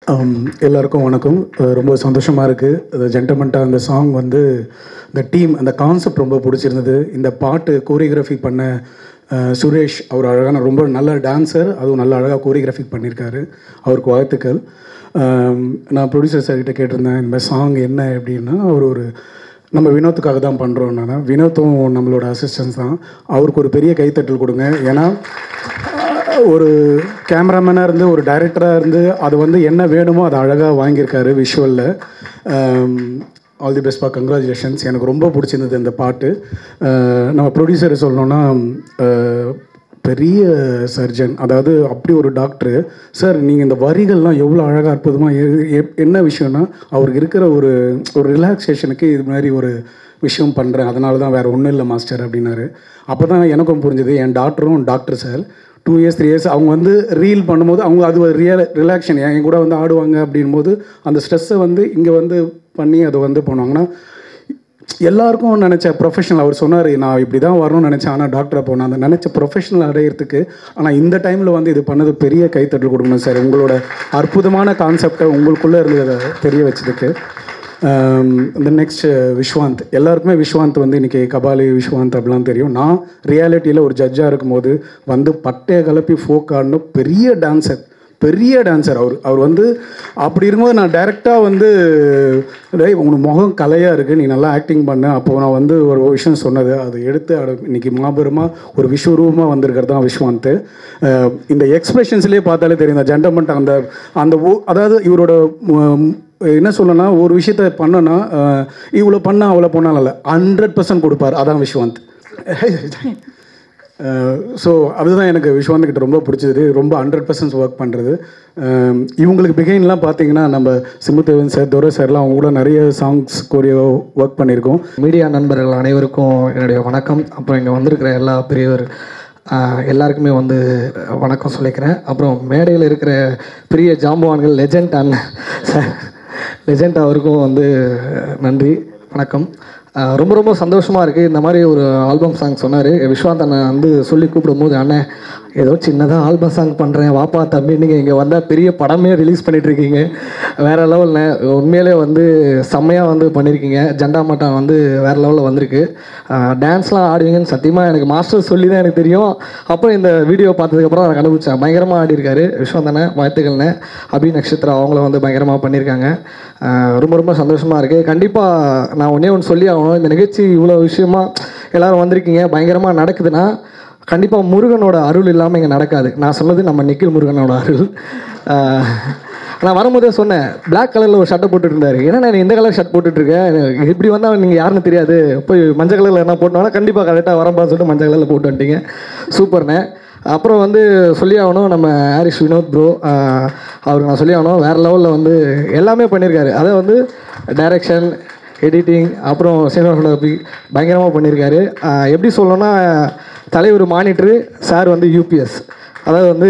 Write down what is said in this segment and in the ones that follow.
Um, எல்லாருக்கும் வணக்கம் அஹ் ரொம்ப சந்தோஷமாக இருக்குது ஜென்டமெண்ட்டாக அந்த சாங் வந்து இந்த டீம் அந்த கான்செப்ட் ரொம்ப பிடிச்சிருந்தது இந்த பாட்டு கோரியோகிராஃபி பண்ண அஹ், சுரேஷ் அவர் அழகான ரொம்ப நல்ல டான்சர் அதுவும் நல்ல அழகாக கோரியோகிராஃபி பண்ணியிருக்காரு அவருக்கு வாழ்த்துக்கள் Um, நான் ப்ரொடியூசர் சார்கிட்ட கேட்டிருந்தேன் இந்த சாங் என்ன அப்படின்னா அவர் ஒரு நம்ம வினோத்துக்காக தான் பண்ணுறோம் நான் வினோத்தும் நம்மளோட அசிஸ்டன்ஸ் தான் அவருக்கு ஒரு பெரிய கைத்தட்டல் கொடுங்க ஏன்னா ஒரு கேமராமேனாக இருந்து ஒரு டைரக்டராக இருந்து அது வந்து என்ன வேணுமோ அதை அழகாக வாங்கியிருக்காரு விஷுவலில் ஆல் தி பெஸ்ட்பா கங்க்ராச்சுலேஷன்ஸ் எனக்கு ரொம்ப பிடிச்சிருந்தது இந்த பாட்டு அஹ் நம்ம ப்ரொடியூசர் சொல்லணுன்னா அஹ் பெரிய சர்ஜன் அதாவது அப்படி ஒரு டாக்டரு சார் நீங்கள் இந்த வரிகள்லாம் எவ்வளோ அழகாக அற்புதமாக என்ன விஷயம்னா அவருக்கு இருக்கிற ஒரு ஒரு ரிலாக்ஸேஷனுக்கு இது மாதிரி ஒரு விஷயம் பண்ணுறேன் அதனால தான் வேறு ஒன்றும் இல்லை மாஸ்டர் அப்படின்னாரு அப்போ தான் எனக்கும் புரிஞ்சுது என் டாக்டரும் doctor sir two years three years அவங்க வந்து ரீல் பண்ணும்போது அவங்க அது ஒரு ரியல் ரிலாக்ஷன் என் கூட வந்து ஆடுவாங்க அப்படின் போது அந்த ஸ்ட்ரெஸ்ஸை வந்து இங்கே வந்து பண்ணி அதை வந்து பண்ணுவாங்கன்னா எல்லாருக்கும் நினச்ச ப்ரொஃபஷனல் அவர் சொன்னார் நான் இப்படி தான் வரணும்னு நினச்சேன் ஆனால் டாக்டரை போனேன் அந்த நினச்ச ப்ரொஃபஷனல் அடையிறதுக்கு ஆனால் இந்த டைமில் வந்து இது பண்ணது பெரிய கைத்தட்டல் கொடுக்கணும் சார் உங்களோட அற்புதமான கான்செப்டை உங்களுக்குள்ளே இருந்து அதை தெரிய வச்சதுக்கு இந்த நெக்ஸ்ட் விஸ்வாந்த் எல்லாருக்குமே விஸ்வாந்த் வந்து இன்றைக்கி கபாலி விஸ்வாந்த் அப்படிலாம் தெரியும் நான் ரியாலிட்டியில் ஒரு ஜட்ஜாக இருக்கும்போது வந்து பட்டையை கலப்பி ஃபோக் ஆடணும் பெரிய டான்சர் பெரிய டான்சர் அவர் அவர் வந்து அப்படி இருக்கும்போது நான் டைரெக்டாக வந்து டேய் உனக்கு முகம் கலையாக இருக்குது நீ நல்லா ஆக்டிங் பண்ண அப்போது நான் வந்து ஒரு விஷயம் சொன்னது அதை எடுத்து அட இன்னைக்கு மாபெருமாக ஒரு விஸ்வரூபமாக வந்திருக்கிறது தான் விஸ்வாந்த் அஹ் இந்த எக்ஸ்பிரஷன்ஸ்லேயே பார்த்தாலே தெரியும் இந்த ஜென்டமெண்ட் அந்த அந்த ஓ- அதாவது இவரோட உம், என்ன சொல்லணும்னா ஒரு விஷயத்த பண்ணனா இவ்வளோ பண்ணால் அவ்வளோ பண்ணாலும் இல்லை ஹண்ட்ரட் பர்சன்ட் கொடுப்பார் அதான் விஸ்வாந்த் ஸோ அதுதான் எனக்கு விஸ்வாந்த் கிட்ட ரொம்ப பிடிச்சது ரொம்ப ஹண்ட்ரட் பர்சன்ட் ஒர்க் பண்ணுறது இவங்களுக்கு பிகைன்லாம் பார்த்தீங்கன்னா நம்ம சிமுத்தேவன் சார் துரை சார்லாம் அவங்க கூட நிறைய சாங்ஸ் கோரியோ ஒர்க் பண்ணியிருக்கோம் மீடியா நண்பர்கள் அனைவருக்கும் என்னுடைய வணக்கம் அப்புறம் இங்கே வந்திருக்கிற எல்லா பெரியவர் ஆஹ், எல்லாருக்குமே வந்து வணக்கம் சொல்லிக்கிறேன் அப்புறம் மேடையில் இருக்கிற பெரிய ஜாம்பவான்கள் லெஜண்ட் அண்ணன் சார் லெஜண்ட் அவருக்கும் வந்து நன்றி வணக்கம் ஆஹ், ரொம்ப ரொம்ப சந்தோஷமாக இருக்குது இந்த மாதிரி ஒரு ஆல்பம் சாங் சொன்னார் விஸ்வாந்த் அண்ணன் வந்து சொல்லி கூப்பிடும்போது அண்ணன் ஏதோ சின்னதாக ஆல்பம் சாங் பண்ணுறேன் வாப்பா தம்பி நீங்கள் இங்கே வந்தால் பெரிய படமே ரிலீஸ் பண்ணிகிட்ருக்கீங்க வேறு லெவலில் உண்மையிலே வந்து செம்மையாக வந்து பண்ணியிருக்கீங்க ஜெண்டா மட்டம் வந்து வேறு லெவலில் வந்திருக்கு டான்ஸ்லாம் ஆடுவீங்கன்னு சத்தியமாக எனக்கு மாஸ்டர் சொல்லி தான் எனக்கு தெரியும் அப்புறம் இந்த வீடியோ பார்த்ததுக்கப்புறம் எனக்கு அனுபவிச்சேன் பயங்கரமாக ஆடிருக்காரு விஸ்வந்தனை வாழ்த்துக்கள்னு அபி நட்சத்திரா அவங்கள வந்து பயங்கரமாக பண்ணியிருக்காங்க ஆஹ் ரொம்ப ரொம்ப சந்தோஷமாக இருக்குது கண்டிப்பாக நான் ஒன்றே ஒன்று சொல்லி ஆகணும் இந்த நிகழ்ச்சி இவ்வளோ விஷயமா எல்லாரும் வந்திருக்கீங்க பயங்கரமாக நடக்குதுன்னா கண்டிப்பாக முருகனோட அருள் இல்லாமல் இங்கே நடக்காது நான் சொன்னது நம்ம நிக்கில் முருகனோட அருள் ஆஹ் நான் வரும்போதே சொன்னேன் Black கலரில் ஒரு ஷர்ட்டை போட்டுட்டு இருந்தாரு ஏன்னா நான் இந்த கலர் ஷர்ட் போட்டுட்ருக்கேன் இப்படி வந்தால் நீங்கள் யாருன்னு தெரியாது போய் மஞ்சள் கலரில் என்ன போட்டோம்னா கண்டிப்பாக கரெக்டாக வரப்பான்னு சொல்லிட்டு மஞ்சள் கலரில் போட்டு வந்துட்டீங்க சூப்பர்ண்ணே அப்புறம் வந்து சொல்லி ஆகணும் நம்ம ஹாரிஸ் வினோத் ப்ரோ அவருக்கு நான் சொல்லி ஆகணும் வேறு லெவலில் வந்து எல்லாமே பண்ணியிருக்காரு அதை வந்து டைரக்ஷன் எடிட்டிங் அப்புறம் சினிமாட்டோகிராஃபி பயங்கரமாக பண்ணியிருக்காரு ஆஹ் எப்படி சொல்லணும்னா தலைவர் மானிட்ரு சார் வந்து யூபிஎஸ் அதாவது வந்து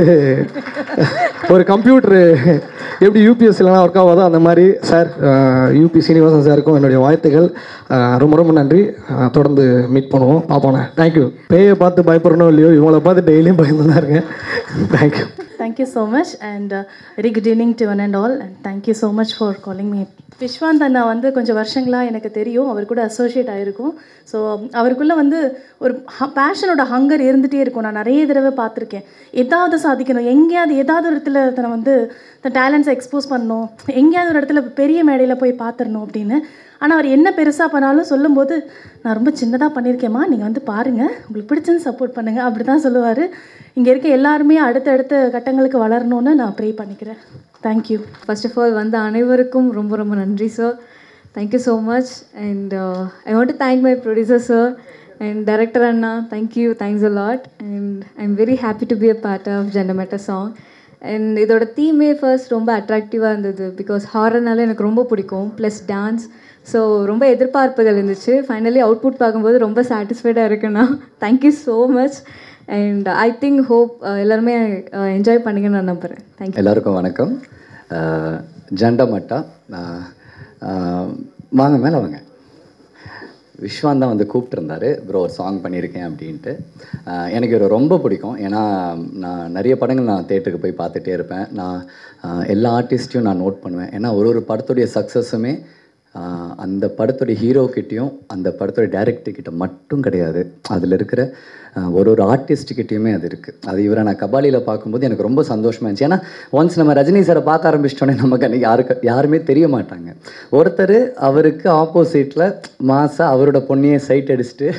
ஒரு கம்ப்யூட்ரு எப்படி யூபிஎஸ் இல்லைனா ஒர்க் ஆகாதோ அந்த மாதிரி சார் யூபி சீனிவாசன் சாருக்கும் என்னுடைய வாழ்த்துக்கள் ஆஹ் ரொம்ப ரொம்ப நன்றி ஆஹ் தொடர்ந்து மீட் பண்ணுவோம் பார்ப்போண்ணே தேங்க்யூ பேயை பார்த்து பயப்படணும் இல்லையோ இவங்கள பார்த்து டெய்லியும் பயந்து தான் இருக்கேன் thank you Thank you so much and uh, very good evening to one and all and thank you so much for calling me. Vishwanth அண்ணா வந்து கொஞ்சம் வருஷங்களாக எனக்கு தெரியும் அவர் கூட அசோசியேட் ஆகிருக்கும் ஸோ அவருக்குள்ளே வந்து ஒரு பேஷனோட ஹங்கர் இருந்துகிட்டே இருக்கும் நான் நிறைய தடவை பார்த்துருக்கேன் ஏதாவது சாதிக்கணும் எங்கேயாவது ஏதாவது ஒரு இடத்துல தன்னை வந்து தன் டேலண்ட்ஸை எக்ஸ்போஸ் பண்ணணும் எங்கேயாவது ஒரு இடத்துல பெரிய மேடையில் போய் பார்த்துடணும் அப்படின்னு ஆனால் அவர் என்ன பெருசாக பண்ணாலும் சொல்லும்போது நான் ரொம்ப சின்னதாக பண்ணியிருக்கேம்மா நீங்கள் வந்து பாருங்கள் உங்களுக்கு பிடிச்சது சப்போர்ட் பண்ணுங்கள் அப்படி தான் சொல்லுவார் இங்கே இருக்க எல்லாருமே அடுத்தடுத்த கட்டங்களுக்கு வளரணும்னு நான் ப்ரே பண்ணிக்கிறேன் தேங்க்யூ ஃபர்ஸ்ட் ஆஃப் ஆல் வந்த அனைவருக்கும் ரொம்ப ரொம்ப நன்றி sir thank you so much and I want to thank my producer sir and director அண்ணா thank you thanks a lot and I am very happy to be a part of ஜெண்டமேட்டா song and இதோட தீமே first ரொம்ப அட்ராக்டிவாக இருந்தது because ஹாரர்னால எனக்கு ரொம்ப பிடிக்கும் ப்ளஸ் டான்ஸ் ஸோ ரொம்ப எதிர்பார்ப்புகள் இருந்துச்சு ஃபைனலி அவுட்புட் பார்க்கும்போது ரொம்ப சாட்டிஸ்ஃபைடாக இருக்குண்ணா thank you so much and I think hope எல்லாருமே என்ஜாய் பண்ணீங்கன்னு நான் நம்புகிறேன் தேங்க்யூ எல்லாருக்கும் வணக்கம் அஹ், ஜண்டா மட்டா அஹ், அஹ், வாங்க மேலே வாங்க விஸ்வான் தான் வந்து கூப்பிட்டுருந்தாரு ப்ரோ ஒரு சாங் பண்ணியிருக்கேன் அப்படின்ட்டு ஆஹ் எனக்கு இவரை ரொம்ப பிடிக்கும் ஏன்னா நான் நிறைய படங்கள் நான் தேட்டருக்கு போய் பார்த்துட்டே இருப்பேன் நான் ஆஹ் எல்லா ஆர்டிஸ்ட்டையும் நான் நோட் பண்ணுவேன் ஏன்னா ஒரு ஒரு படத்துடைய சக்ஸஸுமே ஆஹ் அந்த படத்துடைய ஹீரோ கிட்டேயும் அந்த படத்துடைய டைரக்டர் கிட்ட மட்டும் கிடையாது அதில் இருக்கிற ஆஹ் ஒரு ஒரு ஆர்டிஸ்ட் கிட்டேயுமே அது இருக்குது அது இவரை நான் கபாலியில் பார்க்கும்போது எனக்கு ரொம்ப சந்தோஷமா இருந்துச்சு ஏன்னா ஒன்ஸ் நம்ம ரஜினி சாரை பார்க்க ஆரம்பிச்சிட்டோன்னே நமக்கு அன்றைக்கி யாருக்கு யாருமே தெரிய மாட்டாங்க ஒருத்தர் அவருக்கு ஆப்போசிட்டில் மாசா அவரோட பொண்ணையே சைட் அடிச்சுட்டு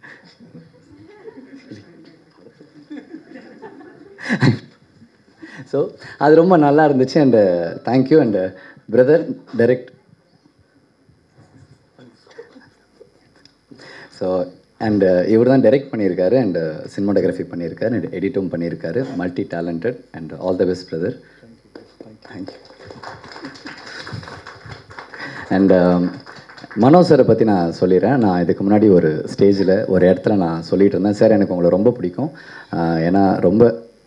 ஸோ அது ரொம்ப நல்லா இருந்துச்சு and thank you and brother direct so and இவர் தான் டைரக்ட் பண்ணியிருக்காரு அண்ட் சினிமாட்டோகிராஃபி பண்ணியிருக்காரு அண்ட் எடிட்டும் பண்ணியிருக்காரு multi talented and all the best brother thank you and Mano சாரை பற்றி நான் சொல்லிடுறேன் நான் இதுக்கு முன்னாடி ஒரு ஸ்டேஜில் ஒரு இடத்துல நான் சொல்லிட்டு இருந்தேன் சார் எனக்கு உங்களை ரொம்ப பிடிக்கும் ஆஹ் ஏன்னா ரொம்ப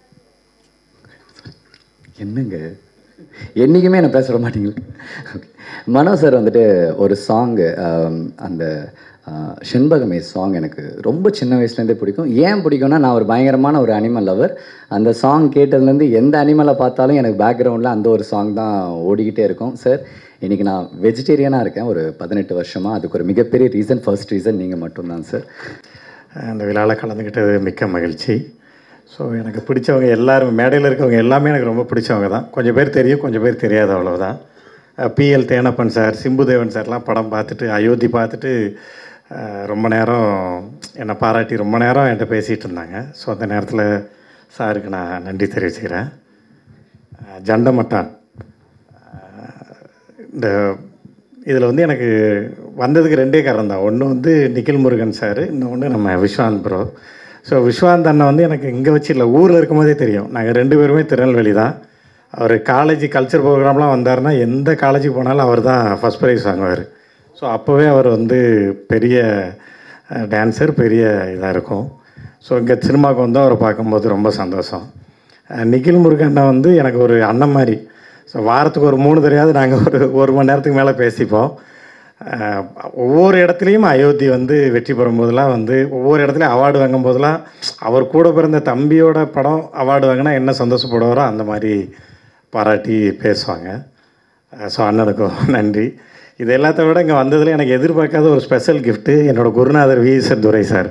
என்னங்க என்றைக்குமே என்ன பேச விட மாட்டீங்களா மனோ சார் வந்துட்டு ஒரு சாங்கு அந்த ஆஹ், செண்பகமே சாங் எனக்கு ரொம்ப சின்ன வயசுலேருந்தே பிடிக்கும் ஏன் பிடிக்கும்னா நான் ஒரு பயங்கரமான ஒரு அனிமல் லவர் அந்த சாங் கேட்டதுலேருந்து எந்த அனிமலை பார்த்தாலும் எனக்கு பேக்ரவுண்டில் அந்த ஒரு சாங் தான் ஓடிக்கிட்டே இருக்கும் சார் இன்றைக்கி நான் வெஜிடேரியனாக இருக்கேன் ஒரு பதினெட்டு வருஷமாக அதுக்கு ஒரு மிகப்பெரிய ரீசன் ஃபர்ஸ்ட் ரீசன் நீங்கள் மட்டும்தான் சார் அந்த விழாவில் கலந்துக்கிட்டது மிக்க மகிழ்ச்சி ஸோ எனக்கு பிடிச்சவங்க எல்லாரும் மேடையில் இருக்கவங்க எல்லாமே எனக்கு ரொம்ப பிடிச்சவங்க தான் கொஞ்சம் பேர் தெரியும் கொஞ்சம் பேர் தெரியாது அவ்வளவுதான் பிஎல் தேனப்பன் சார் சிம்புதேவன் சார்லாம் படம் பார்த்துட்டு அயோத்தி பார்த்துட்டு அஹ், ரொம்ப நேரம் என்னை பாராட்டி ரொம்ப நேரம் என்கிட்ட பேசிகிட்டு இருந்தாங்க ஸோ அந்த நேரத்தில் சாருக்கு நான் நன்றி தெரிவிச்சுக்கிறேன் அஹ், ஜண்டமட்டான் இந்த இதில் வந்து எனக்கு வந்ததுக்கு ரெண்டே காரணம் தான் ஒன்று வந்து நிখিல் முருகன் சார் இன்னொன்று நம்ம விஸ்வாந்த் ப்ரோ ஸோ விஸ்வாந்த் அண்ணன் வந்து எனக்கு இங்கே வச்சு இல்லை ஊரில் இருக்கும்போதே தெரியும் நாங்கள் ரெண்டு பேருமே திருநெல்வேலி தான் அவர் காலேஜ் கல்ச்சர் ப்ரோக்ராம்லாம் வந்தாருன்னா எந்த காலேஜுக்கு போனாலும் அவர் தான் ஃபஸ்ட் ப்ரைஸ் வாங்குவார் ஸோ அப்போவே அவர் வந்து பெரிய டான்ஸர் பெரிய இதாக இருக்கும் ஸோ இங்கே சினிமாவுக்கு வந்து அவரை பார்க்கும்போது ரொம்ப சந்தோஷம் அஹ் நிখিல் முருகன் அண்ணன் வந்து எனக்கு ஒரு அண்ணன் மாதிரி ஸோ வாரத்துக்கு ஒரு மூணு தடையாவது நாங்கள் ஒரு ஒரு மணி நேரத்துக்கு மேலே பேசிப்போம் அஹ் ஒவ்வொரு இடத்துலையும் அயோத்தி வந்து வெற்றி பெறும் போதெல்லாம் வந்து ஒவ்வொரு இடத்துலையும் அவார்டு வாங்கும் போதெல்லாம் அவர் கூட பிறந்த தம்பியோட படம் அவார்டு வாங்கினா என்ன சந்தோஷப்படுவாரோ அந்த மாதிரி பாராட்டி பேசுவாங்க ஸோ அண்ணனுக்கும் நன்றி இது எல்லாத்த விட இங்கே வந்ததில் எனக்கு எதிர்பார்க்காத ஒரு ஸ்பெஷல் கிஃப்ட்டு என்னோடய குருநாதர் V S Durai sir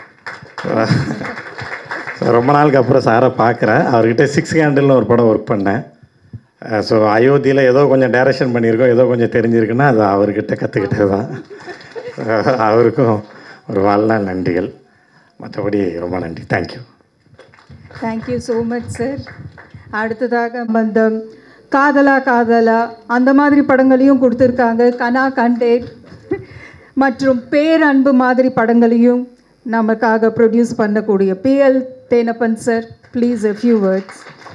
so ரொம்ப நாளுக்கு அப்புறம் சாரை பார்க்குறேன் அவர்கிட்ட சிக்ஸ் கேண்டில்னு ஒரு படம் ஒர்க் பண்ணேன் ஸோ அயோத்தியில் ஏதோ கொஞ்சம் டைரக்ஷன் பண்ணியிருக்கோம் ஏதோ கொஞ்சம் தெரிஞ்சிருக்குன்னா அது அவர்கிட்ட கற்றுக்கிட்டது தான் அவருக்கும் ஒரு வாழ்நாள் நன்றிகள் மற்றபடி ரொம்ப நன்றி thank you thank you so much sir அடுத்ததாக அந்த காதலா காதலா அந்த மாதிரி படங்களையும் கொடுத்துருக்காங்க கனா கண்டேட் மற்றும் பேரன்பு மாதிரி படங்களையும் நமக்காக ப்ரொடியூஸ் பண்ணக்கூடிய PL Thenappan sir please a few words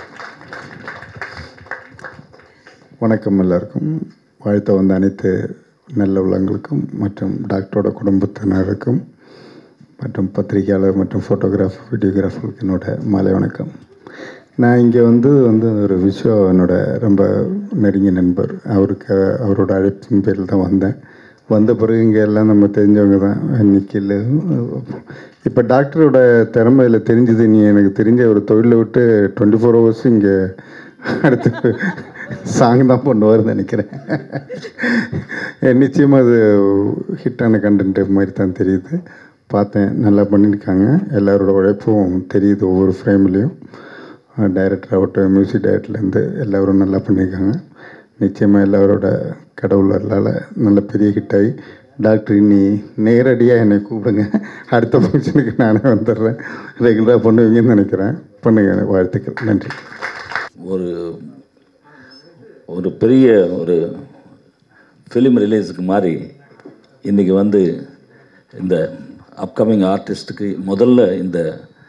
வணக்கம் எல்லாருக்கும் வாழ்த்த வந்த அனைத்து நல்ல உள்ளங்களுக்கும் மற்றும் டாக்டரோட குடும்பத்தினருக்கும் மற்றும் பத்திரிகையாளர் மற்றும் ஃபோட்டோகிராஃபர் வீடியோகிராஃபருக்கு என்னோட மாலை வணக்கம் நான் இங்கே வந்து வந்து ஒரு விஸ்வா என்னோட ரொம்ப நெருங்கிய நண்பர் அவருக்கு அவரோட அழைப்பின் பேரில் தான் வந்தேன் வந்த பிறகு இங்கே எல்லாம் நம்ம தெரிஞ்சவங்க தான் நிக்கில் இப்போ டாக்டரோட திறமையில் தெரிஞ்சது நீ எனக்கு தெரிஞ்ச ஒரு தொழிலை விட்டு டுவெண்ட்டி ஃபோர் ஹவர்ஸ் இங்கே அடுத்து சாங் தான் பண்ணுவார்னு நினைக்கிறேன் நிச்சயமாக அது ஹிட்டான கண்டென்ட் மாதிரி தான் தெரியுது பார்த்தேன் நல்லா பண்ணியிருக்காங்க எல்லாரோட உழைப்பும் தெரியுது ஒவ்வொரு ஃப்ரேம்லேயும் டைரக்டர் ஆகட்டும் மியூசிக் டைரக்டர்லேருந்து எல்லோரும் நல்லா பண்ணியிருக்காங்க நிச்சயமாக எல்லாரோட கடவுள் அருளால் நல்ல பெரிய ஹிட் ஆகி டாக்டர் இனி நேரடியாக என்னை கூப்பிடுங்க அடுத்த ஃபங்க்ஷனுக்கு நானே வந்துடுறேன் ரெகுலராக பண்ணுவீங்கன்னு நினைக்கிறேன் பண்ணுங்க வாழ்த்துக்கள் நன்றி ஒரு ஒரு பெரிய ஒரு ஃபிலிம் ரிலீஸுக்கு மாதிரி இன்றைக்கி வந்து இந்த அப்கமிங் ஆர்டிஸ்ட்டுக்கு முதல்ல இந்த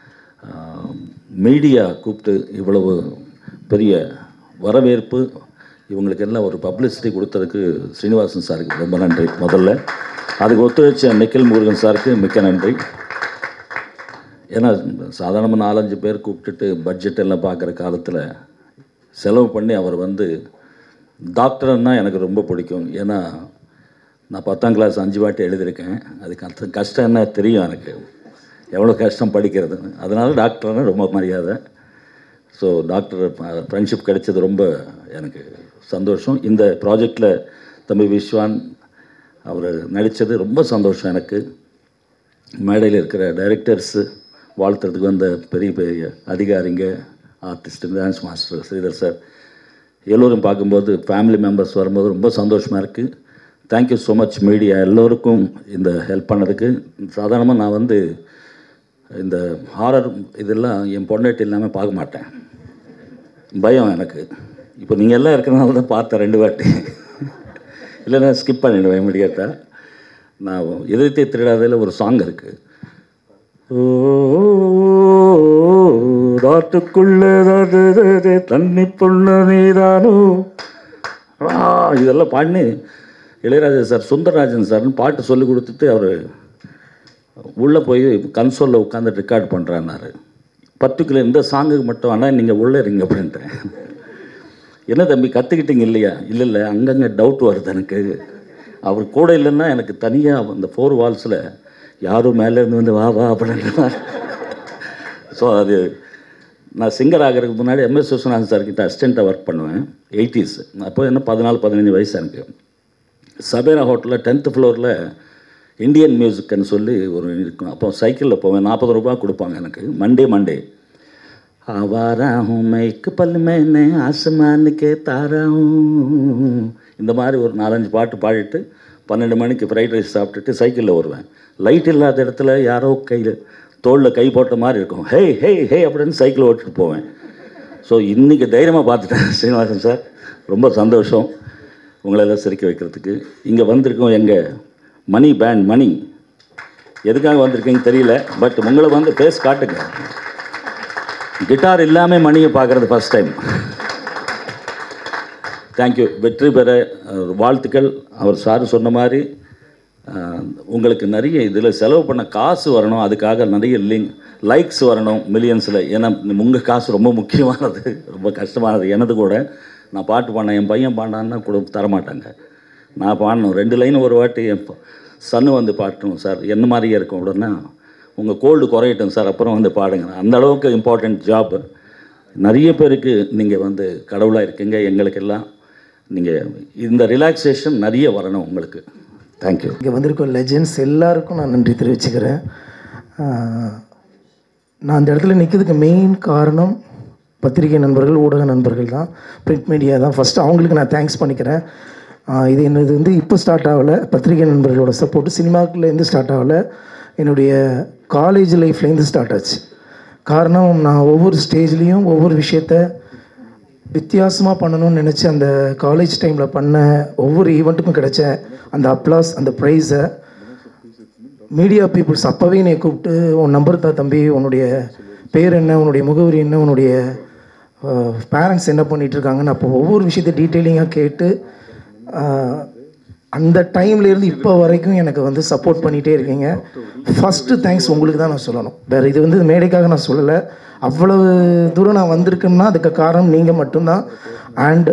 மீடியா கூப்பிட்டு இவ்வளவு பெரிய வரவேற்பு இவங்களுக்கு எல்லாம் ஒரு பப்ளிசிட்டி கொடுத்ததுக்கு ஸ்ரீனிவாசன் சாருக்கு ரொம்ப நன்றி முதல்ல அதுக்கு ஒத்துழைச்ச நிக்கில் முருகன் சாருக்கு மிக்க நன்றி ஏன்னா சாதாரணமாக நாலஞ்சு பேர் கூப்பிட்டுட்டு பட்ஜெட் எல்லாம் பார்க்குற காலத்தில் செலவு பண்ணி அவர் வந்து டாக்டர்னா எனக்கு ரொம்ப பிடிக்கும் ஏன்னா நான் பத்தாம் கிளாஸ் அஞ்சு வாட்டி எழுதியிருக்கேன் அதுக்கு அர்த்தம் கஷ்டம் என்ன தெரியும் எனக்கு எவ்வளோ கஷ்டம் படிக்கிறதுன்னு அதனால டாக்டர்னா ரொம்ப மரியாதை ஸோ டாக்டர் ஃப்ரெண்ட்ஷிப் கிடைச்சது ரொம்ப எனக்கு சந்தோஷம் இந்த ப்ராஜெக்டில் தம்பி விஸ்வான் அவர் நடித்தது ரொம்ப சந்தோஷம் எனக்கு மேடையில் இருக்கிற டைரக்டர்ஸு வாழ்த்துறதுக்கு வந்த பெரிய பெரிய அதிகாரிங்க artist dance master Sridhar sir எல்லோரும் பார்க்கும்போது ஃபேமிலி மெம்பர்ஸ் வரும்போது ரொம்ப சந்தோஷமாக இருக்குது தேங்க்யூ ஸோ மச் மீடியா எல்லோருக்கும் இந்த ஹெல்ப் பண்ணதுக்கு சாதாரணமாக நான் வந்து இந்த ஹாரர் இதெல்லாம் என் பொண்டாட்டி இல்லாமல் பார்க்க மாட்டேன் பயம் எனக்கு இப்போ நீங்கள் எல்லாம் இருக்கிறனால தான் பார்த்தேன் ரெண்டு வாட்டி இல்லைன்னா ஸ்கிப் பண்ணிடுவேன் இமீடியட்டாக நான் இதயத்தை திருடாதையில் ஒரு சாங் இருக்குது ராட்டுக்குள்ள தண்ணி புள்ள நீதானோ ஆ, இதெல்லாம் பாடினு இளையராஜா சார் சுந்தரராஜன் சார்னு பாட்டு சொல்லி கொடுத்துட்டு அவர் உள்ளே போய் கன்சோலில் உட்காந்து ரெக்கார்ட் பண்ணுறான்னாரு பர்டிகுலர் இந்த சாங்குக்கு மட்டும் ஆனால் நீங்கள் உள்ளே இருங்க அப்படின்ட்டேன் என்ன தம்பி கற்றுக்கிட்டீங்க இல்லையா இல்லை இல்லை அங்கங்கே டவுட் வருது எனக்கு அவர் கூட இல்லைன்னா எனக்கு தனியாக அந்த ஃபோர் வால்ஸில் யாரும் மேலே இருந்து வந்து வா வா அப்படின்ற ஸோ அது நான் சிங்கர் ஆகிறதுக்கு முன்னாடி எம்எஸ் விஸ்வநாதன் சார்கிட்ட அசிஸ்டண்ட்டாக ஒர்க் பண்ணுவேன் எயிட்டிஸ் அப்போ என்ன பதினாலு பதினஞ்சு வயசு எனக்கு சபேரா ஹோட்டலில் டென்த்து ஃப்ளோரில் இந்தியன் மியூசிக்னு சொல்லி ஒரு இருக்கும் அப்போ சைக்கிளில் போவேன் நாற்பது ரூபா கொடுப்பாங்க எனக்கு மண்டே மண்டே ஆவாரா ஹூம் மைக்கு பல் மேனே ஆசமான் கே தாரா ஹூம் இந்த மாதிரி ஒரு நாலஞ்சு பாட்டு பாடிட்டு பன்னெண்டு மணிக்கு ஃப்ரைட் ரைஸ் சாப்பிட்டுட்டு சைக்கிளில் வருவேன் லைட் இல்லாத இடத்துல யாரோ கையில் தோளில் கை போட்ட மாதிரி இருக்கும் ஹே ஹே ஹே அப்படின்னு சைக்கிள் ஓட்டிட்டு போவேன் ஸோ இன்றைக்கி தைரியமாக பார்த்துட்டேன் ஸ்ரீனிவாசன் சார் ரொம்ப சந்தோஷம் உங்களெல்லாம் சிரிக்க வைக்கிறதுக்கு இங்கே வந்திருக்கோம் எங்கள் மணி பேண்ட் மணி எதுக்காக வந்திருக்கீங்க தெரியல பட் உங்களை வந்து பேஸ் காட்டுங்க கிட்டார் இல்லாமல் மணியை பார்க்குறது ஃபஸ்ட் டைம் தேங்க்யூ வெற்றி பெற அஹ், வாழ்த்துக்கள் அவர் சார் சொன்ன மாதிரி அஹ், உங்களுக்கு நிறைய இதில் செலவு பண்ண காசு வரணும் அதுக்காக நிறைய லிங்க் லைக்ஸ் வரணும் மில்லியன்ஸில் ஏன்னா உங்கள் காசு ரொம்ப முக்கியமானது ரொம்ப கஷ்டமானது எனது கூட நான் பாட்டு பாடினேன் என் பையன் பாடினான்னா கூட தரமாட்டாங்க நான் பாடணும் ரெண்டு லைன் ஒரு வாட்டி என் சன்னு வந்து பாட்டணும் சார் என்ன மாதிரியே இருக்கும் உடனே உங்கள் கோல்டு குறையட்டும் சார் அப்புறம் வந்து பாடுங்க அந்த அளவுக்கு இம்பார்ட்டண்ட் ஜாப் நிறைய பேருக்கு நீங்கள் வந்து கடவுளாக இருக்கீங்க எங்களுக்கெல்லாம் நீங்கள் இந்த ரிலாக்ஸேஷன் நிறைய வரணும் உங்களுக்கு தேங்க்யூ இங்கே வந்திருக்க லெஜெண்ட்ஸ் எல்லாருக்கும் நான் நன்றி தெரிவிச்சுக்கிறேன் ஆஹ், நான் அந்த இடத்துல நிற்கிறதுக்கு மெயின் காரணம் பத்திரிகை நண்பர்கள் ஊடக நண்பர்கள் தான் பிரிண்ட் மீடியா தான் ஃபஸ்ட்டு அவங்களுக்கு நான் தேங்க்ஸ் பண்ணிக்கிறேன் ஆஹ், இது என்னது வந்து இப்போ ஸ்டார்ட் ஆகலை பத்திரிகை நண்பர்களோட சப்போர்ட்டு சினிமாக்குள்ளேருந்து ஸ்டார்ட் ஆகலை என்னுடைய காலேஜ் லைஃப்லேருந்து ஸ்டார்ட் ஆச்சு காரணம் நான் ஒவ்வொரு ஸ்டேஜ்லேயும் ஒவ்வொரு விஷயத்த வித்தியாசமாக பண்ணணும்னு நினச்சி அந்த காலேஜ் டைமில் பண்ண ஒவ்வொரு ஈவெண்ட்டுக்கும் கிடைச்ச அந்த அப்ளாஸ் அந்த ப்ரைஸை மீடியா பீப்புள்ஸ் அப்போவே என்னை கூப்பிட்டு உன் நம்பர் தா தம்பி உன்னுடைய பேர் என்ன உன்னுடைய முகவரி என்ன உன்னுடைய பேரண்ட்ஸ் என்ன பண்ணிட்டு இருக்காங்கன்னு அப்போ ஒவ்வொரு விஷயத்தை டீட்டெயிலிங்காக கேட்டு ஆஹ், அந்த டைம்லேருந்து இப்போ வரைக்கும் எனக்கு வந்து சப்போர்ட் பண்ணிகிட்டே இருக்கீங்க ஃபஸ்ட்டு தேங்க்ஸ் உங்களுக்கு தான் நான் சொல்லணும் வேறு இது வந்து மேடைக்காக நான் சொல்லலை அவ்வளவு தூரம் நான் வந்திருக்கேன்னா அதுக்கு காரணம் நீங்கள் மட்டும்தான் அண்ட்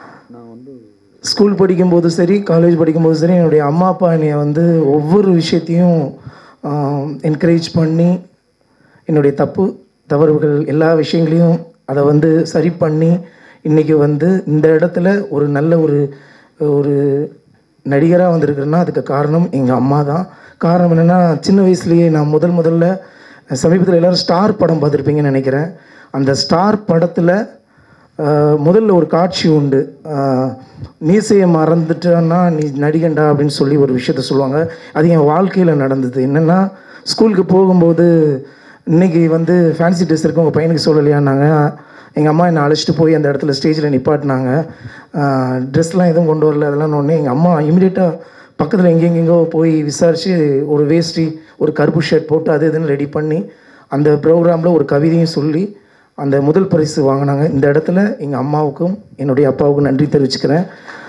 ஸ்கூல் படிக்கும்போது சரி காலேஜ் படிக்கும்போது சரி என்னுடைய அம்மா அப்பா என்னைய வந்து ஒவ்வொரு விஷயத்தையும் என்கரேஜ் பண்ணி என்னுடைய தப்பு தவறுகள் எல்லா விஷயங்களையும் அதை வந்து சரி பண்ணி இன்றைக்கி வந்து இந்த இடத்துல ஒரு நல்ல ஒரு ஒரு நடிகராக வந்திருக்கிறேன்னா அதுக்கு காரணம் எங்கள் அம்மா தான் காரணம் என்னென்னா சின்ன வயசுலேயே நான் முதல் முதல்ல சமீபத்தில் எல்லோரும் ஸ்டார் படம் பார்த்துருப்பீங்கன்னு நினைக்கிறேன் அந்த ஸ்டார் படத்தில் ஆஹ் முதல்ல ஒரு காட்சி உண்டு ஆஹ் மீசையை மறந்துட்டேன்னா நீ நடிகண்டா அப்படின்னு சொல்லி ஒரு விஷயத்த சொல்லுவாங்க அது என் வாழ்க்கையில் நடந்தது என்னென்னா ஸ்கூலுக்கு போகும்போது இன்னைக்கு வந்து ஃபேன்சி ட்ரெஸ் இருக்கு உங்கள் பையனுக்கு சொல்லலையான்னாங்க எங்கள் அம்மா என்னை அழைச்சிட்டு போய் அந்த இடத்துல ஸ்டேஜில் நிப்பாட்டினாங்க ட்ரெஸ்லாம் எதுவும் கொண்டு வரல அதெல்லாம் ஒன்று எங்கள் அம்மா இமீடியட்டாக பக்கத்தில் எங்கெங்கெங்கோ போய் விசாரித்து ஒரு வேஷ்டி ஒரு கருப்பு ஷர்ட் போட்டு அது இதுன்னு ரெடி பண்ணி அந்த ப்ரோக்ராமில் ஒரு கவிதையும் சொல்லி அந்த முதல் பரிசு வாங்கினாங்க இந்த இடத்துல எங்கள் அம்மாவுக்கும் என்னுடைய அப்பாவுக்கும் நன்றி தெரிவிச்சுக்கிறேன்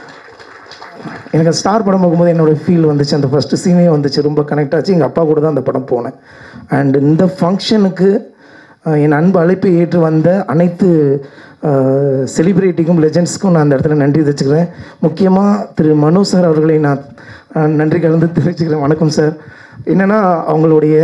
எனக்கு அந்த ஸ்டார் படம் பார்க்கும்போது என்னோடய ஃபீல் வந்துச்சு அந்த ஃபஸ்ட்டு சீனே வந்துச்சு ரொம்ப கனெக்ட் ஆச்சு எங்கள் அப்பா கூட தான் அந்த படம் போனேன் அண்ட் இந்த ஃபங்க்ஷனுக்கு என் அன்பு அழைப்பை ஏற்று வந்த அனைத்து செலிப்ரிட்டிக்கும் லெஜெண்ட்ஸ்க்கும் நான் அந்த இடத்துல நன்றி தெரிவிச்சுக்கிறேன் முக்கியமாக திரு மனோ சார் அவர்களை நான் அஹ், நன்றி கலந்து தெரிவிச்சுக்கிறேன் வணக்கம் சார் என்னென்னா அவங்களுடைய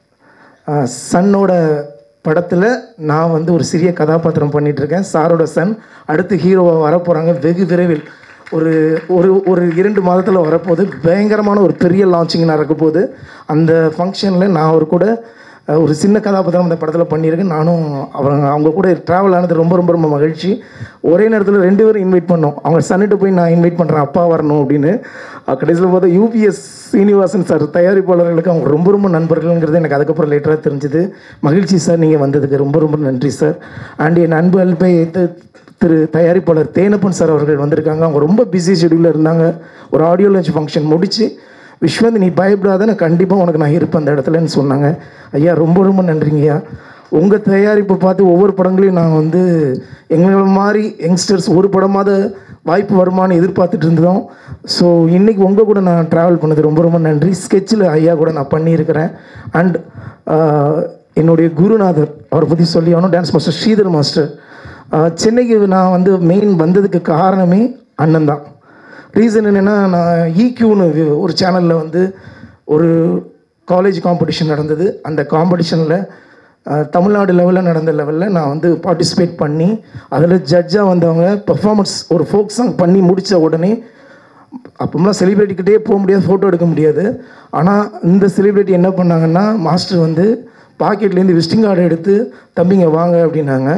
சன்னோட படத்தில் நான் வந்து ஒரு சிறிய கதாபாத்திரம் பண்ணிட்டு இருக்கேன் சாரோட சன் அடுத்து ஹீரோவாக வரப்போகிறாங்க வெகு விரைவில் ஒரு ஒரு ஒரு இரண்டு மாதத்தில் வரப்போகுது பயங்கரமான ஒரு பெரிய லான்ச்சிங் நடக்க போகுது அந்த ஃபங்க்ஷனில் நான் அவர் கூட அஹ், ஒரு சின்ன கதாபாத்திரம் அந்த படத்தில் பண்ணியிருக்கேன் நானும் அவங்க அவங்க கூட ட்ராவல் ஆனது ரொம்ப ரொம்ப ரொம்ப மகிழ்ச்சி ஒரே நேரத்தில் ரெண்டு பேரும் இன்வைட் பண்ணோம் அவங்க சன்னிட்ட போய் நான் இன்வைட் பண்ணுறேன் அப்பா வரணும் அப்படின்னு அஹ், கடைசியில் பார்த்தா யூபிஎஸ் சீனிவாசன் சார் தயாரிப்பாளர்களுக்கு அவங்க ரொம்ப ரொம்ப நண்பர்கள்ங்கிறது எனக்கு அதுக்கப்புறம் லேட்டராக தெரிஞ்சுது மகிழ்ச்சி சார் நீங்கள் வந்ததுக்கு ரொம்ப ரொம்ப நன்றி சார் அண்ட் என் அன்பு அல்பை திரு தயாரிப்பாளர் தேனப்பன் சார் அவர்கள் வந்திருக்காங்க அவங்க ரொம்ப பிஸி ஷெடியூலில் இருந்தாங்க ஒரு ஆடியோ லான்ச் ஃபங்க்ஷன் முடித்து விஸ்வந்த் நீ பயப்படாத நான் கண்டிப்பாக உனக்கு நான் இருப்பேன் அந்த இடத்துலன்னு சொன்னாங்க ஐயா ரொம்ப ரொம்ப நன்றிங்கய்யா உங்கள் தயாரிப்பை பார்த்து ஒவ்வொரு படங்களையும் நான் வந்து எங்களை மாதிரி யங்ஸ்டர்ஸ் ஒரு படமாவது வாய்ப்பு வருமானு எதிர்பார்த்துட்டு இருந்தோம் ஸோ இன்றைக்கி உங்கள் கூட நான் ட்ராவல் பண்ணது ரொம்ப ரொம்ப நன்றி ஸ்கெட்சில் ஐயா கூட நான் பண்ணியிருக்கிறேன் அண்ட் என்னுடைய குருநாதர் அவரை பற்றி சொல்லி ஆகணும் டான்ஸ் மாஸ்டர் ஸ்ரீதர் மாஸ்டர் ஆஹ் சென்னைக்கு நான் வந்து மெயின் வந்ததுக்கு காரணமே அண்ணன் தான் ரீசன் என்னென்னா நான் ஈக்யூன்னு ஒரு சேனலில் வந்து ஒரு காலேஜ் காம்படிஷன் நடந்தது அந்த காம்படிஷனில் தமிழ்நாடு லெவலில் நடந்த லெவலில் நான் வந்து பார்ட்டிசிபேட் பண்ணி அதில் ஜட்ஜாக வந்தவங்க பெர்ஃபார்மன்ஸ் ஒரு ஃபோக் சாங் பண்ணி முடித்த உடனே அப்போம்லாம் செலிப்ரிட்டிக்கிட்டே போக முடியாது ஃபோட்டோ எடுக்க முடியாது ஆனால் இந்த செலிப்ரிட்டி என்ன பண்ணாங்கன்னா மாஸ்டர் வந்து பாக்கெட்லேருந்து விசிட்டிங் கார்டு எடுத்து தம்பிங்க வாங்க அப்படின்னாங்க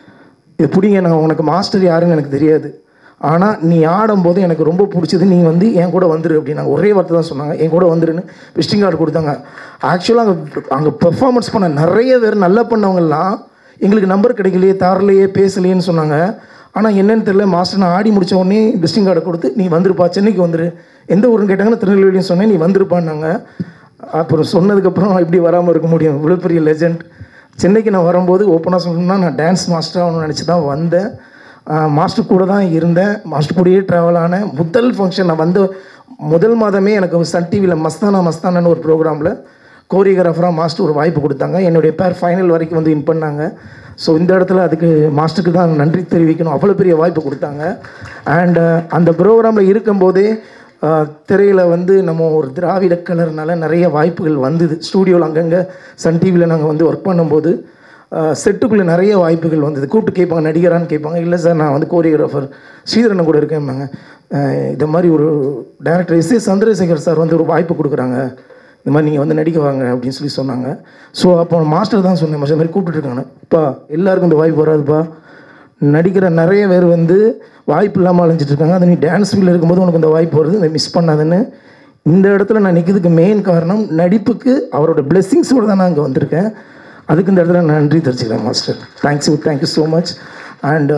இது பிடிங்க நான் உனக்கு மாஸ்டர் யாருன்னு எனக்கு தெரியாது ஆனால் நீ ஆடும்போது எனக்கு ரொம்ப பிடிச்சது நீ வந்து என் கூட வந்துரு அப்படின்னாங்க ஒரே வார்த்தை தான் சொன்னாங்க என் கூட வந்துருன்னு விசிட்டிங் கார்டு கொடுத்தாங்க ஆக்சுவலாக அங்கே அங்கே பெர்ஃபார்மன்ஸ் பண்ண நிறைய பேர் நல்லா பண்ணவங்கலாம் எங்களுக்கு நம்பர் கிடைக்கலையே தரலையே பேசலையேன்னு சொன்னாங்க ஆனால் என்னன்னு தெரியல மாஸ்டர் நான் ஆடி முடிச்ச உடனே விசிட்டிங் கார்டை கொடுத்து நீ வந்துருப்பா சென்னைக்கு வந்துரு எந்த ஊருன்னு கேட்டாங்கன்னா திருநெல்வேலின்னு சொன்னேன் நீ வந்துருப்பான்னாங்க அப்புறம் சொன்னதுக்கப்புறம் இப்படி வராமல் இருக்க முடியும் இவ்வளோ பெரிய லெஜெண்ட் சென்னைக்கு நான் வரும்போது ஓப்பனாக சொல்லணும்னா நான் டான்ஸ் மாஸ்டர் ஆகணும்னு நினச்சி தான் வந்தேன் மாஸ்டர் கூட தான் இருந்தேன் மாஸ்டர் கூடயே ட்ராவல் ஆனேன் முதல் ஃபங்க்ஷன் நான் வந்த முதல் மாதமே எனக்கு சன் டிவியில் மஸ்தானா மஸ்தானான்னு ஒரு ப்ரோக்ராமில் கோரியோகிராஃபராக மாஸ்டர் ஒரு வாய்ப்பு கொடுத்தாங்க என்னுடைய பேர் ஃபைனல் வரைக்கும் வந்து வின் பண்ணாங்க ஸோ இந்த இடத்துல அதுக்கு மாஸ்டருக்கு தான் நன்றி தெரிவிக்கணும் அவ்வளோ பெரிய வாய்ப்பு கொடுத்தாங்க அண்ட் அந்த ப்ரோக்ராமில் இருக்கும்போதே திரையில் வந்து நம்ம ஒரு திராவிட கலர்னால நிறைய வாய்ப்புகள் வந்தது ஸ்டூடியோவில் அங்கங்கே சன் டிவியில் நாங்கள் வந்து ஒர்க் பண்ணும்போது செட்டுக்குள்ளே நிறைய வாய்ப்புகள் வந்தது கூப்பிட்டு கேட்பாங்க நடிகரான்னு கேட்பாங்க இல்லை சார் நான் வந்து கோரியோகிராஃபர் ஸ்ரீதரன் கூட இருக்கேன்பாங்க இந்த மாதிரி ஒரு director S A Chandrasekhar sir வந்து ஒரு வாய்ப்பு கொடுக்குறாங்க இந்த மாதிரி நீங்கள் வந்து நடிக்க வாங்க அப்படின்னு சொல்லி சொன்னாங்க ஸோ அப்போ மாஸ்டர் தான் சொன்னேன் இந்த மாதிரி கூப்பிட்டுருக்காங்க அப்பா எல்லாருக்கும் இந்த வாய்ப்பு வராதுப்பா நடிக்கிற நிறைய பேர் வந்து வாய்ப்பு இல்லாமல் அலைஞ்சிட்டு இருக்காங்க அது நீ டான்ஸ் ஃபீல்டில் இருக்கும்போது உனக்கு இந்த வாய்ப்பு வருது இதை மிஸ் பண்ணாதுன்னு இந்த இடத்துல நான் நிற்கிறதுக்கு மெயின் காரணம் நடிப்புக்கு அவரோட பிளெஸ்ஸிங்ஸோடு தான் நான் இங்கே வந்திருக்கேன் அதுக்கு இந்த இடத்துல நான் நன்றி தெரிஞ்சுக்கிறேன் master thanks thank you so much and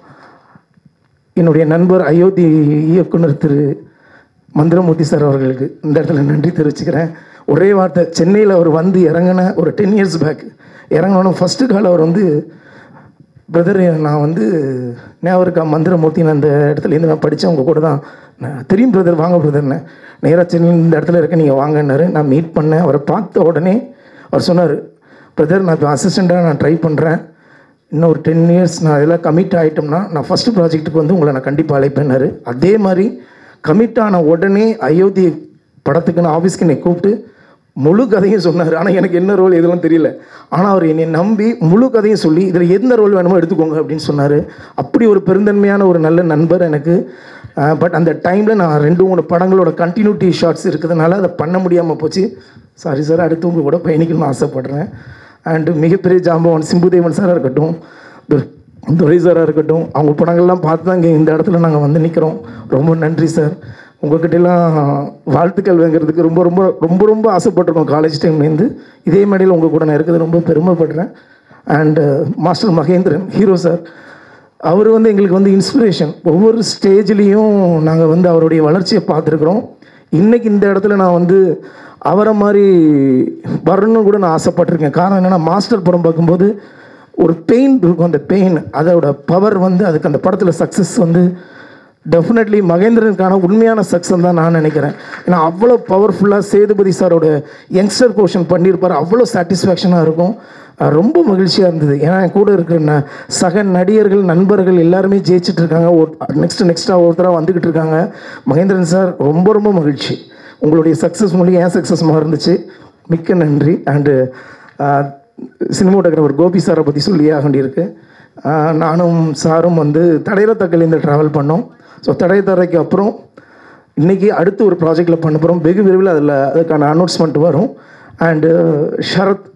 என்னுடைய நண்பர் அயோத்தி இயக்குனர் திரு மந்திரமூர்த்தி சார் அவர்களுக்கு இந்த இடத்துல நன்றி தெரிவிச்சுக்கிறேன் ஒரே வார்த்தை சென்னையில் அவர் வந்து இறங்கின ஒரு டென் இயர்ஸ் பேக் இறங்கினோன்னு ஃபஸ்ட்டு கால் அவர் வந்து பிரதர் நான் வந்து ஞாபகம் இருக்கா மந்திரமூர்த்தி நான் அந்த இடத்துலேருந்து நான் படித்தேன் உங்கள் கூட தான் நான் தெரியும் பிரதர் வாங்க பிரதர்னு நேராக சென்னையில் இந்த இடத்துல இருக்க நீங்கள் வாங்கன்னாரு நான் மீட் பண்ணேன் அவரை பார்த்த உடனே அவர் சொன்னார் பிரதர் நான் இப்போ அசிஸ்டண்ட்டாக நான் ட்ரை பண்ணுறேன் இன்னும் ஒரு டென் இயர்ஸ் நான் இதெல்லாம் கமிட் ஆகிட்டோம்னா நான் ஃபஸ்ட்டு ப்ராஜெக்ட்டுக்கு வந்து உங்களை நான் கண்டிப்பாக அழைப்பேன்னாரு அதே மாதிரி கமிட் ஆன உடனே அயோத்தி படத்துக்கு நான் ஆஃபீஸ்க்கு என்னை கூப்பிட்டு முழு கதையும் சொன்னார் ஆனால் எனக்கு என்ன ரோல் இதெல்லாம் தெரியல ஆனால் அவர் என்னை நம்பி முழு கதையும் சொல்லி இதில் எந்த ரோல் வேணுமோ எடுத்துக்கோங்க அப்படின்னு சொன்னார் அப்படி ஒரு பெருந்தன்மையான ஒரு நல்ல நண்பர் எனக்கு பட் அந்த டைமில் நான் ரெண்டு மூணு படங்களோட கண்டினியூட்டி ஷார்ட்ஸ் இருக்கிறதுனால அதை பண்ண முடியாமல் போச்சு சாரி சார் அடுத்து உங்க கூட பயணிக்கணும்னு ஆசைப்பட்றேன் அண்டு மிகப்பெரிய ஜாம்பவான் சிம்புதேவன் சாராக இருக்கட்டும் துர்- துரை சாராக இருக்கட்டும் அவங்க படங்கள்லாம் பார்த்து தான் இங்கே இந்த இடத்துல நாங்கள் வந்து நிற்கிறோம் ரொம்ப நன்றி சார் உங்ககிட்டலாம் வாழ்த்துக்கள் வாங்குறதுக்கு ரொம்ப ரொம்ப ரொம்ப ரொம்ப ஆசைப்பட்டிருக்கோம் காலேஜ் டைம்லேருந்து இதே மேடையில் உங்கள் கூட நான் இருக்கிறது ரொம்ப பெருமைப்படுறேன் and master Mahendran hero sir அவர் வந்து எங்களுக்கு வந்து இன்ஸ்பிரேஷன் ஒவ்வொரு ஸ்டேஜ்லேயும் நாங்கள் வந்து அவருடைய வளர்ச்சியை பார்த்துருக்குறோம் இன்றைக்கி இந்த இடத்துல நான் வந்து அவரை மாதிரி வரணும்னு கூட நான் ஆசைப்பட்டிருக்கேன் காரணம் என்னென்னா மாஸ்டர் படம் பார்க்கும்போது ஒரு பெயின் இருக்கும் அந்த பெயின் அதோட பவர் வந்து அதுக்கு அந்த படத்தில் சக்ஸஸ் வந்து டெஃபினெட்லி மகேந்திரனுக்கான உண்மையான சக்ஸஸ் தான் நான் நினைக்கிறேன் ஏன்னா அவ்வளோ பவர்ஃபுல்லாக சேதுபதி சாரோட யங்ஸ்டர் போர்ஷன் பண்ணியிருப்பார் அவ்வளோ சாட்டிஸ்ஃபேக்ஷனாக இருக்கும் அஹ் ரொம்ப மகிழ்ச்சியாக இருந்தது ஏன்னா என் கூட இருக்கிற ந சக நடிகர்கள் நண்பர்கள் எல்லாருமே ஜெயிச்சிட்டு இருக்காங்க ஒரு நெக்ஸ்ட் நெக்ஸ்ட்டாக ஒருத்தராக வந்துக்கிட்டு இருக்காங்க மகேந்திரன் சார் ரொம்ப ரொம்ப மகிழ்ச்சி உங்களுடைய சக்ஸஸ் மூலியம் ஏன் சக்ஸஸ் இருந்துச்சு மிக்க நன்றி அண்டு சினிமாட்டோகிராஃபர் கோபி சாரை பற்றி சொல்லியே ஆக வேண்டியிருக்கு ஆஹ் நானும் சாரும் வந்து தடையில தக்கலேருந்து ட்ராவல் பண்ணோம் ஸோ தடைத்தரைக்கு அப்புறம் இன்றைக்கி அடுத்து ஒரு ப்ராஜெக்டில் பண்ண போகிறோம் வெகு விரைவில் அதில் அதுக்கான அனௌன்ஸ்மெண்ட் வரும் and Sharath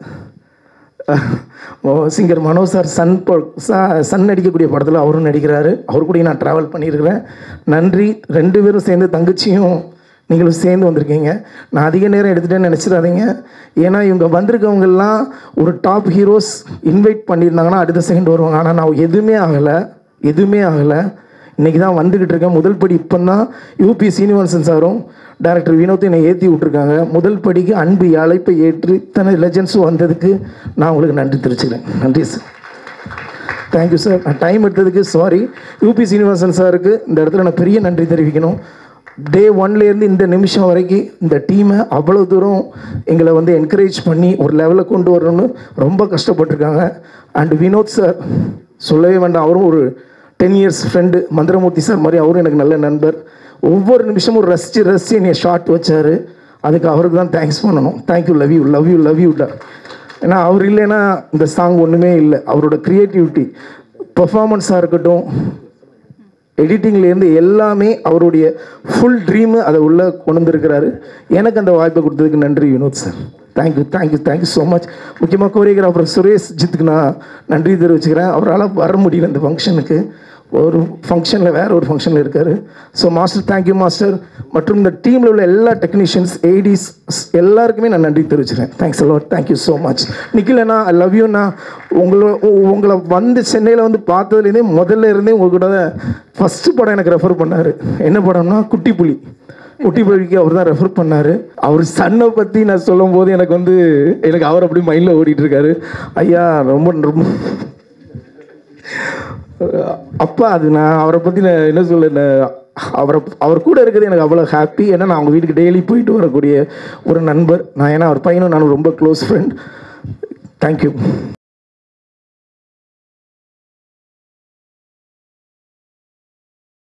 singer Mano sir son ப- ச- சன் நடிக்கக்கூடிய படத்தில் அவரும் நடிக்கிறாரு அவர் கூட நான் ட்ராவல் பண்ணியிருக்கிறேன் நன்றி ரெண்டு பேரும் சேர்ந்து தங்கச்சியும் நீங்களும் சேர்ந்து வந்திருக்கீங்க நான் அதிக நேரம் எடுத்துட்டேன்னு நினச்சிடாதீங்க ஏன்னா இவங்க வந்திருக்கவங்கெல்லாம் ஒரு டாப் ஹீரோஸ் இன்வைட் பண்ணியிருந்தாங்கன்னா அடுத்த செகண்ட் வருவாங்க ஆனால் நான் எதுவுமே ஆகலை எதுவுமே ஆகலை இன்றைக்கி தான் வந்துக்கிட்டு இருக்கேன் முதல் படி இப்போ தான் யூபி சீனிவாசன் சாரும் டேரக்டர் வினோத் என்னை ஏற்றி விட்ருக்காங்க முதல் படிக்கு அன்பு அழைப்பை ஏற்று இத்தனை லெஜன்ஸும் வந்ததுக்கு நான் உங்களுக்கு நன்றி தெரிவிச்சுக்கிறேன் நன்றி சார் தேங்க்யூ சார் நான் டைம் எடுத்ததுக்கு சாரி யூபி சீனிவாசன் சாருக்கு இந்த இடத்துல நான் பெரிய நன்றி தெரிவிக்கணும் டே ஒன்லேருந்து இந்த நிமிஷம் வரைக்கும் இந்த டீமை அவ்வளோ தூரம் எங்களை வந்து என்கரேஜ் பண்ணி ஒரு லெவலில் கொண்டு வரணும்னு ரொம்ப கஷ்டப்பட்டிருக்காங்க அண்ட் வினோத் சார் சொல்லவே வேண்டாம் அவரும் ஒரு ten years friend Manthiramoorthy sir மாதிரி அவரும் எனக்கு நல்ல நண்பர் ஒவ்வொரு நிமிஷமும் ரசித்து ரசித்து என்னை ஷார்ட் வச்சார் அதுக்கு அவருக்கு தான் தேங்க்ஸ் பண்ணணும் thank you love you love you love யூடா ஏன்னா அவர் இல்லைன்னா இந்த சாங் ஒன்றுமே இல்லை அவரோட க்ரியேட்டிவிட்டி பெர்ஃபார்மன்ஸாக இருக்கட்டும் எடிட்டிங்லேருந்து எல்லாமே அவருடைய ஃபுல் ட்ரீமு அதை உள்ளே கொண்டு வந்திருக்கிறாரு எனக்கு அந்த வாய்ப்பை கொடுத்ததுக்கு நன்றி Vinod sir thank you thank you thank you so much முக்கியமாக கோரியோகிராஃபர் சுரேஷ் ஜித்துக்கு நான் நன்றி தெரிவிச்சுக்கிறேன் அவரால் வர முடியல இந்த ஃபங்க்ஷனுக்கு ஒரு ஃபங்க்ஷனில் வேற ஒரு ஃபங்க்ஷனில் இருக்கார் ஸோ மாஸ்டர் தேங்க்யூ மாஸ்டர் மற்றும் இந்த டீமில் உள்ள எல்லா டெக்னீஷியன்ஸ் ஏடிஸ் எல்லாருக்குமே நான் நன்றி தெரிவிச்சுக்கிறேன் thanks a lot thank you so much நிக்கிலண்ணா ஐ லவ் யூண்ணா உங்களை உ- உங்களை வந்து சென்னையில் வந்து பார்த்ததுலேருந்தே முதல்ல இருந்தே உங்க கூட ஃபஸ்ட்டு படம் எனக்கு ரெஃபர் பண்ணார் என்ன படம்னா குட்டி புலி குட்டி புலிக்கு அவர் தான் ரெஃபர் பண்ணார் அவர் சன்னை பற்றி நான் சொல்லும் போது எனக்கு வந்து எனக்கு அவர் அப்படி மைண்டில் ஓடிட்டு இருக்காரு ஐயா ரொம்ப ரொம்ப அப்பா அது நான் அவரை பற்றி நான் என்ன சொல்ல நான் அவரை அவர் கூட இருக்கிறது எனக்கு அவ்வளோ ஹாப்பி ஏன்னா நான் அவங்க வீட்டுக்கு டெய்லி போயிட்டு வரக்கூடிய ஒரு நண்பர் நான் ஏன்னா அவர் பையனும் நானும் ரொம்ப க்ளோஸ் ஃப்ரெண்ட் தேங்க்யூ